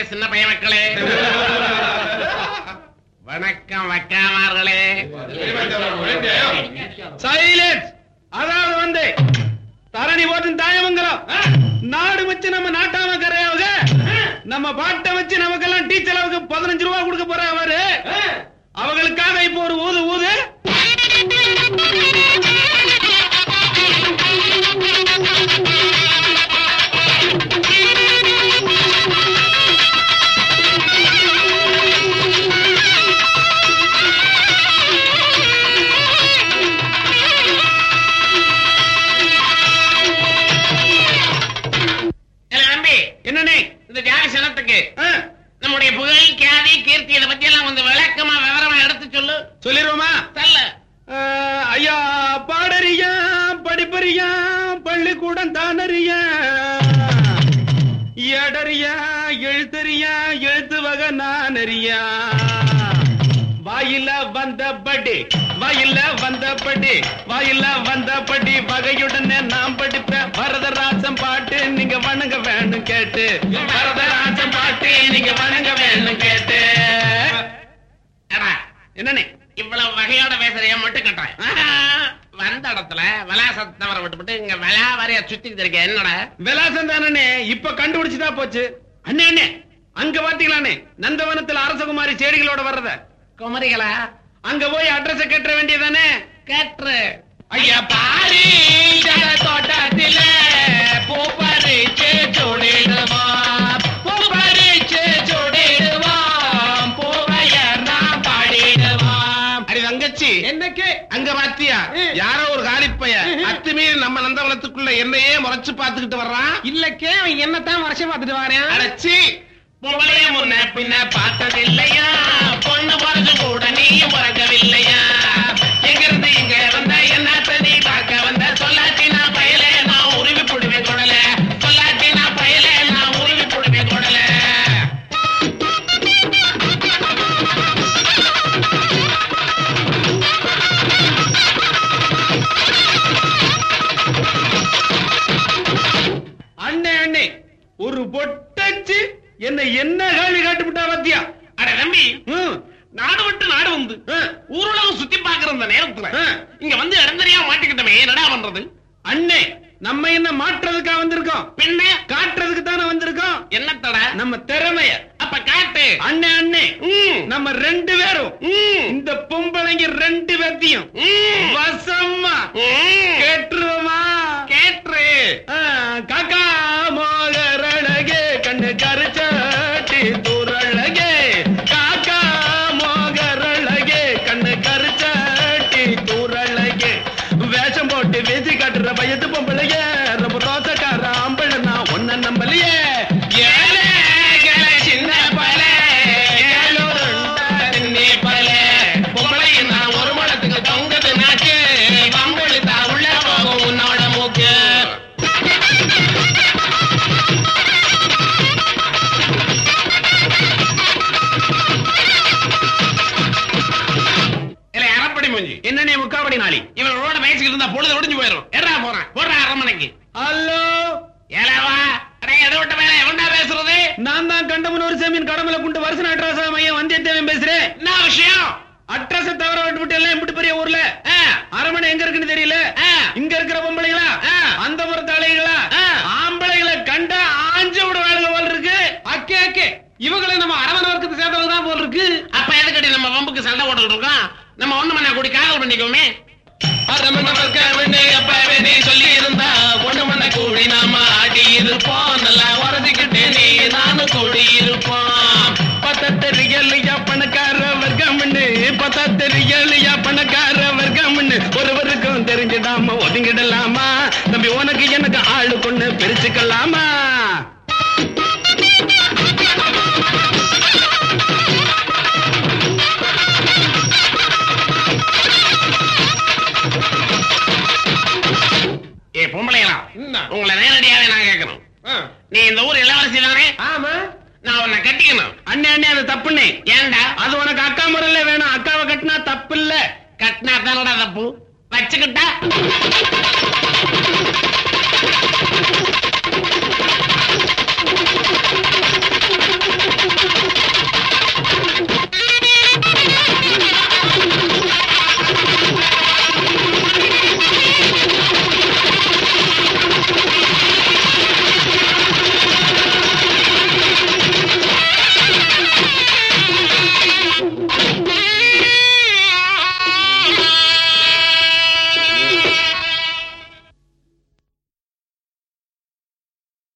சின்ன பையன் மக்களே வணக்கம் வக்காமார்களே சைலன்ஸ் அதாவது வந்து தரணி போட்டு தாயமங்கலம் நாடு வச்சு நம்ம நாட்டாம கரையாவுக நம்ம பாட்டை வச்சு நமக்கெல்லாம் டீச்சர் அளவுக்கு பதினஞ்சு ரூபா கொடுக்க போற அவரு அவங்களுக்காக இப்போ ஒரு ஊது ஊது இல்ல தம்பி என்னண்ணே இந்த ஜாதி சனத்துக்கு ஆ, நம்முடைய புகழ் கியாதி கீர்த்தி இதை பத்தி எல்லாம் கொஞ்சம் விளக்கமா விவரமா எடுத்து சொல்லு சொல்லிடுவோமா தல்ல ஆ, ஐயா பாடறியா படிப்பறியா பள்ளிக்கூடம் தானறியா எடறியா எழுத்தறியா எழுத்து வகை நான் அறியா வாயில வந்தபடி வாயில வந்தபடி வாயில வந்தபடி வகையுடனே நாம் படிப்பேன் வரதராசன் பாட்டு நீங்க வணங்க வேணும் கேட்டு வரதராசன் பாட்டு நீங்க வணங்க வேணும் கேட்டு அடா, என்னண்ணே இவ்வளவு வகையோட பேசுறைய மட்டும் கட்டுறேன் வந்த இடத்துல விலாசத்தை தவற விட்டுவிட்டு இங்க விலா வரைய சுத்திட்டு இருக்க என்னடா விலாசம் தானே இப்ப கண்டுபிடிச்சுட்டா போச்சு அண்ணே அண்ணே அங்க பாத்தீங்களாண்ணே நந்தவனத்துல அரசகுமாரி செடிகளோட வர்றத குமரிகளா அங்க போய் அட்ரஸ் கட்ட வேண்டியதானே கேட்டு ஐயா பாரி ஜல தோட்டத்தில பூ பறிச்சு சுடிடுவான் பூ பறிச்சு சுடிடுவான் பூவையர் நான் பாடிடுவான் அடி தங்கச்சி என்னக்கு அங்க பாத்தியா யாரோ ஒரு காலிப்பைய அத்துமீறி நம்ம நந்தவனத்துக்குள்ள என்னையே முறைச்சு பாத்துக்கிட்டு வர்றான் இல்லக்கே அவன் என்னத்தான் வருஷம் பார்த்துட்டு வரேன் அடைச்சி பொம்பளைய முன்ன பின்ன பார்த்ததில்லையா பொண்ணு பிறகு கூட நீயும் பிறக்கவில்லையா எங்க இருந்து இங்க வந்த என்னத்த நீ பார்க்க வந்த சொல்லாட்டி நான் பயல நான் உருவி புடுவேன் கொடல சொல்லாட்டி நான் பயல நான் உருவி புடுவேன் கொடல அண்ணே அண்ணே ஒரு பொட்டச்சு என்ன என்ன கேள்வி காட்டுவிட்டா பாத்தியா அட தம்பி ம், நாடு விட்டு நாடு வந்து ஆ, ஊருலகம் சுத்தி பாக்குற அந்த நேரத்துல ஆ. இங்க வந்து இடந்தறியா மாட்டிக்கிட்டமே என்னடா பண்றது அண்ணே நம்ம என்ன மாற்றுறதுக்கா வந்திருக்கோம் பின்ன காட்டுறதுக்கு தானே வந்திருக்கோம் என்னத்தட நம்ம திறமைய அப்ப காட்டு அண்ணே அண்ணே ம், நம்ம ரெண்டு பேரும் ம், இந்த பொம்பளைங்க ரெண்டு பேத்தையும் ம், வசமா ம். கேட்டுருவோமா கேட்ரு ஆ, காக்கா மோகரழகே கண்ணு கருச்சாட்டி தூரழகே காக்கா மோகரழகே கண்ணு கருச்சாட்டி தூரழகே வேஷம் போட்டு வீசி காட்டுற பயத்து பொம்பளைய ரொம்ப ரோசக்கார ஆம்பளை நான் ஒன்ன நம்பலையே ஏலே, ஏலே, சின்ன பலே, ஏலூருண்டா தின்னி பலே. பொம்பளைங்க நான் ஒரு மடத்துக்கு தொங்குது நாக்கு. வம்பெழுத்தா உள்ள போகும் உன்னோட மூக்கு. ஏலே, அரைப்படி மூஞ்சி. என்னன்னே முக்காபடி நாளி இவனோட பேசிக்கிட்டு இருந்தா பொழுது ஒடிஞ்சு போயிரும் எடா போறான் போடுறா அரண்மனைக்கு ஹலோ ஏலாவா அடே எதை விட்ட மேல எவன்டா பேசுறது நான் தான் கண்டமன் ஒரு சேமியின் கடமலை குண்டு வருஷம் அட்ரஸ் மையம் வந்தியத்தேவன் பேசுறேன் என்ன விஷயம் அட்ரஸ் தவிர விட்டு எல்லாம் இப்படி பெரிய ஊர்ல ஆ, அரமனை எங்க இருக்குன்னு தெரியல ஆ. இங்க இருக்கிற பொம்பளைங்களா ஆ. அந்த புறத்து அலைகளா ஆ. ஆம்பளைகளை கண்டா ஆஞ்ச விட வேலை போல் இருக்கு அக்கே அக்கே இவங்களை நம்ம அரவண வர்க்கத்தை சேர்ந்தவங்க தான் போல் இருக்கு அப்ப எதுக்கடி நம்ம வம்புக்கு சண்டை போட்டுக்கிட்டு இருக்கோம் நம்ம ஒண்ணு மண்ணா கூடி காதல் பண்ணிக்கோமே சொல்லி இருந்தா ஒண்ணு மண்ண கூடி நாம ஆடி இருப்போம் நல்லா உறதிக்கிட்டே நீ நானும் கூடி இருப்போம் பத்தத்தெரியலையா பணக்கார வர்க்கம்னு பத்தத்தெரியலையா பணக்கார வர்க்கம்னு ஒருவருக்கும் தெரிஞ்சிடாம ஒதுங்கிடலாமா தம்பி உனக்கு எனக்கு ஆளு கொண்டு பிரிச்சுக்கலாமா ஏ பொம்பளைங்களா என்ன? உங்களை நேரடியாவே நான் கேட்கணும் நீ இந்த ஊர் இளவரசி தானே ஆமா நான் உன்னை கட்டிக்கணும் அண்ணே அண்ணே அது தப்புண்ணே ஏன்டா அது உனக்கு அக்கா முறையில வேணும் அக்காவை கட்டினா தப்பு இல்ல கட்டினா தானடா தப்பு வச்சுக்கிட்டா